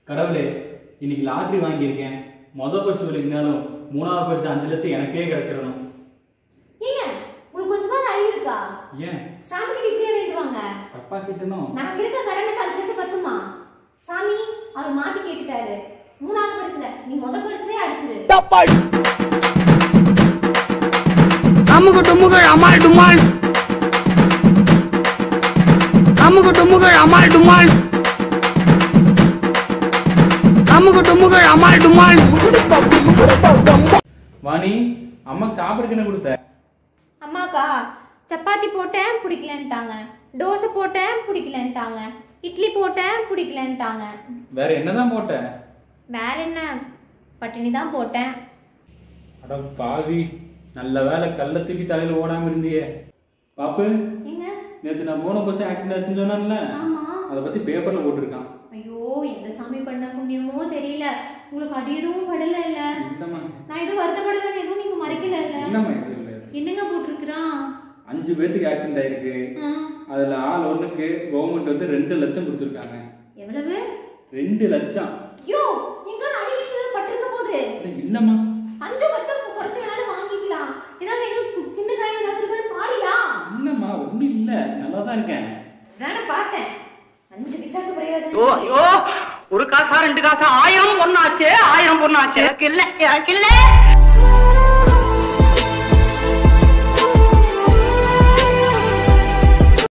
கடவுளே இன்னைக்கு லாட்ரி வாங்கியிருக்கேன் மொதல் பரிசு விலைக்குனாலும் மூணாவது பரிசு அஞ்சு லட்சம் எனக்கே கிடைச்சிடணும் ஏங்க உங்களுக்கு கொஞ்சமா அறிவு இருக்கா ஏன் சாமி கிட்ட இப்படியே வேண்டுவாங்க தப்பா கிட்டணும் நமக்கு இருக்க கடனுக்கு அஞ்சு லட்சம் பத்துமா சாமி அவர் மாத்தி கேட்டுட்டாரு மூணாவது பரிசுல நீ முத பரிசுலயே அடிச்சிரு அமுகு டுமுகு அமால் டுமால் அமுகு டுமுகு அமால் டுமால் அமுகு டுமுகு அமால் டுமால் வாணி அம்மாக்கு சாப்பிட்றதுக்கு என்ன கொடுத்த அம்மாக்கா சப்பாத்தி போட்டேன் பிடிக்கலன்ட்டாங்க தோசை போட்டேன் பிடிக்கலன்ட்டாங்க இட்லி போட்டேன் பிடிக்கலன்ட்டாங்க வேற என்னதான் போட்ட வேற என்ன பட்டினி தான் போட்டேன் அட பாவி நல்ல வேலை கல்ல தூக்கி தலையில ஓடாம இருந்தியே பாப்பு ஏங்க நேத்து நான் போன பஸ் ஆக்சிடென்ட் ஆச்சுன்னு சொன்னேன்ல ஆமா அதை பத்தி பேப்பர்ல போட்டிருக்கான் ஐயோ எந்த சாமி பண்ண புண்ணியமோ தெரியல உங்களுக்கு அடி எதுவும் படல இல்ல இல்லம்மா நான் எதுவும் வருத்தப்படலன்னு எதுவும் நீங்க மறைக்கல இல்ல இல்லம்மா இது இல்லை என்னங்க போட்டிருக்கிறான் அஞ்சு பேத்துக்கு ஆக்சிடென்ட் ஆயிருக்கு ஆ, அதுல ஆள் ஒண்ணுக்கு கவர்மெண்ட் வந்து ரெண்டு லட்சம் கொடுத்துருக்காங்க எவ்வளவு ரெண்டு லட்சம் ஐயோ எங்க அடிக்கிறது பட்டிருக்க போகுது அட, இல்லம்மா அஞ்சு பத்து குறைச்சு வேணாலும் வாங்கிக்கலாம் ஏதாவது எங்க சின்ன காயம் ஏதாவது இருக்கான்னு பாரியா இல்லம்மா ஒண்ணும் இல்ல நல்லா தான் இருக்கேன் நானே பார்த்தேன் அஞ்சு பைசாக்கு ஐயோ பிரயோஜனம் ஐயோ ஒரு காசா ரெண்டு காசா ஆயிரம் பொண்ணாச்சே ஆயிரம் பொண்ணாச்சே எனக்கு இல்ல எனக்கு இல்ல